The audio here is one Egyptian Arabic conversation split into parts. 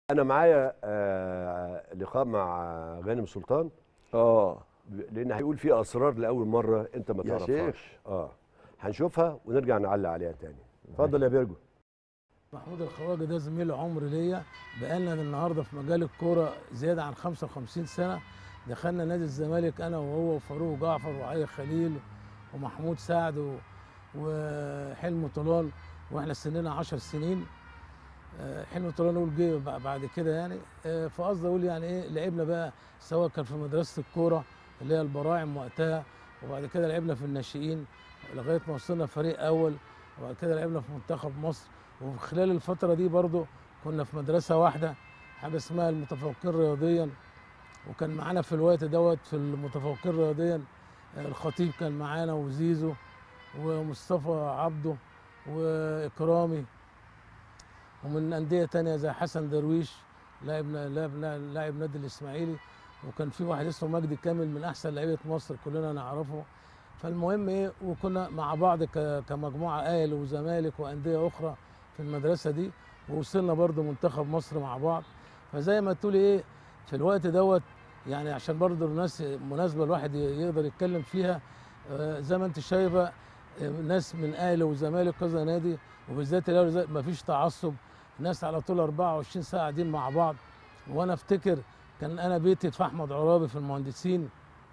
انا معايا آه لقاء مع غانم سلطان اه لان هيقول فيه اسرار لاول مره انت ما يا تعرفهاش شيخ. اه هنشوفها ونرجع نعلق عليها تاني اتفضل يا بيرجو محمود الخواجه ده زميل عمر ليا بقالنا النهارده في مجال الكوره زياده عن 55 سنه دخلنا نادي الزمالك انا وهو وفاروق جعفر وعلي خليل ومحمود سعد و- وحلمي طولان واحنا سننا 10 سنين آه، حلمي طولان نقول جه بع- بعد كده يعني آه، فقصدي اقول يعني ايه لعبنا بقى سواء كان في مدرسه الكوره اللي هي البراعم وقتها وبعد كده لعبنا في الناشئين لغايه ما وصلنا فريق اول وبعد كده لعبنا في منتخب مصر وفي خلال الفترة دي برضو كنا في مدرسة واحدة حاجة اسمها المتفوقين رياضيا وكان معانا في الوقت دوت في المتفوقين رياضيا آه، الخطيب كان معانا وزيزو ومصطفى عبده وإكرامي ومن أندية تانية زي حسن درويش لاعب لاعب لاعب نادي الإسماعيلي وكان في واحد اسمه مجدي كامل من أحسن لعيبة مصر كلنا نعرفه فالمهم ايه وكنا مع بعض ك- كمجموعه اهلي وزمالك وانديه اخرى في المدرسه دي ووصلنا برضو منتخب مصر مع بعض فزي ما تقولي ايه في الوقت دوت يعني عشان برضو الناس مناسبه الواحد ي- يقدر يتكلم فيها آه، زي ما انت شايفه آه، ناس من اهلي وزمالك كذا نادي وبالذات الاهلي والزمالك مفيش تعصب ناس على طول 24 ساعه قاعدين مع بعض وانا افتكر كان انا بيتي في احمد عرابي في المهندسين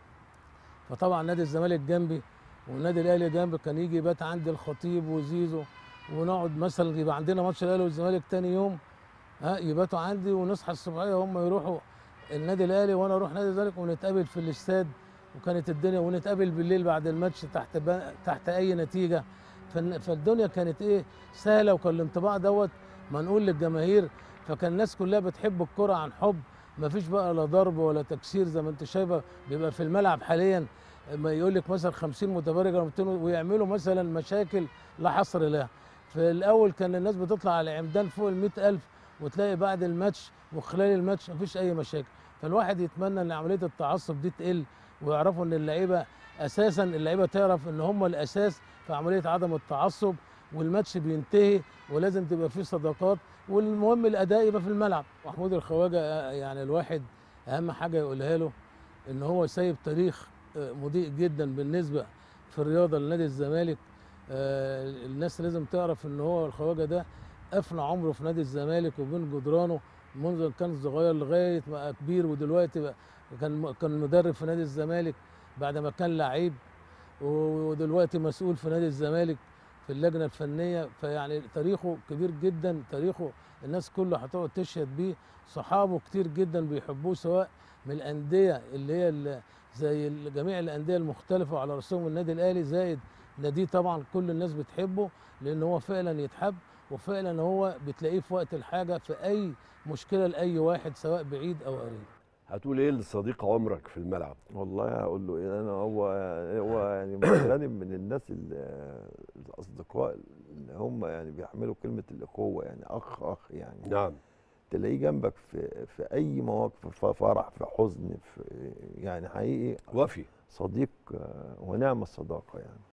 فطبعا نادي الزمالك جنبي والنادي الاهلي جنبي كان يجي يبات عندي الخطيب وزيزو ونقعد مثلا يبقى عندنا ماتش الاهلي والزمالك تاني يوم ها يباتوا عندي ونصحى الصبحيه هم يروحوا النادي الاهلي وانا اروح نادي الزمالك ونتقابل في الاستاد وكانت الدنيا ونتقابل بالليل بعد الماتش تحت با... تحت اي نتيجه فالن- فالدنيا كانت ايه سهله وكان الانطباع دوت منقول للجماهير فكان الناس كلها بتحب الكره عن حب ما فيش بقى لا ضرب ولا تكسير زي ما انت شايفه بيبقى في الملعب حاليا ما يقول لك مثلا 50 متفرج ولا 200 ويعملوا مثلا مشاكل لا حصر لها في الاول كان الناس بتطلع على عمدان فوق ال 100000 وتلاقي بعد الماتش وخلال الماتش مفيش اي مشاكل فالواحد يتمنى ان عمليه التعصب دي تقل ويعرفوا ان اللعيبه اساسا اللعيبه تعرف ان هم الاساس في عمليه عدم التعصب والماتش بينتهي ولازم تبقى فيه صداقات والمهم الاداء يبقى في الملعب محمود الخواجه آه، يعني الواحد اهم حاجه يقولها له ان هو سايب تاريخ آه، مضيء جدا بالنسبه في الرياضه لنادي الزمالك آه، الناس لازم تعرف ان هو الخواجه ده افنى عمره في نادي الزمالك وبين جدرانه منذ كان صغير لغايه ما بقى كبير ودلوقتي بقى كان كان مدرب في نادي الزمالك بعد ما كان لعيب ودلوقتي مسؤول في نادي الزمالك في اللجنه الفنيه فيعني تاريخه كبير جدا تاريخه الناس كلها هتقعد تشهد بيه صحابه كتير جدا بيحبوه سواء من الانديه اللي هي ال- زي ال- جميع الانديه المختلفه على راسهم النادي الاهلي زائد ناديه طبعا كل الناس بتحبه لان هو فعلا يتحب وفعلا هو بتلاقيه في وقت الحاجه في اي مشكله لاي واحد سواء بعيد او قريب هتقول ايه لصديق عمرك في الملعب والله هقول له ايه انا هو هو يعني غانم من الناس ال- الاصدقاء اللي هم يعني بيحملوا كلمه الاخوه يعني اخ اخ يعني نعم تلاقيه جنبك في في اي مواقف في فرح في حزن في يعني حقيقي وفي صديق آه، ونعم الصداقه يعني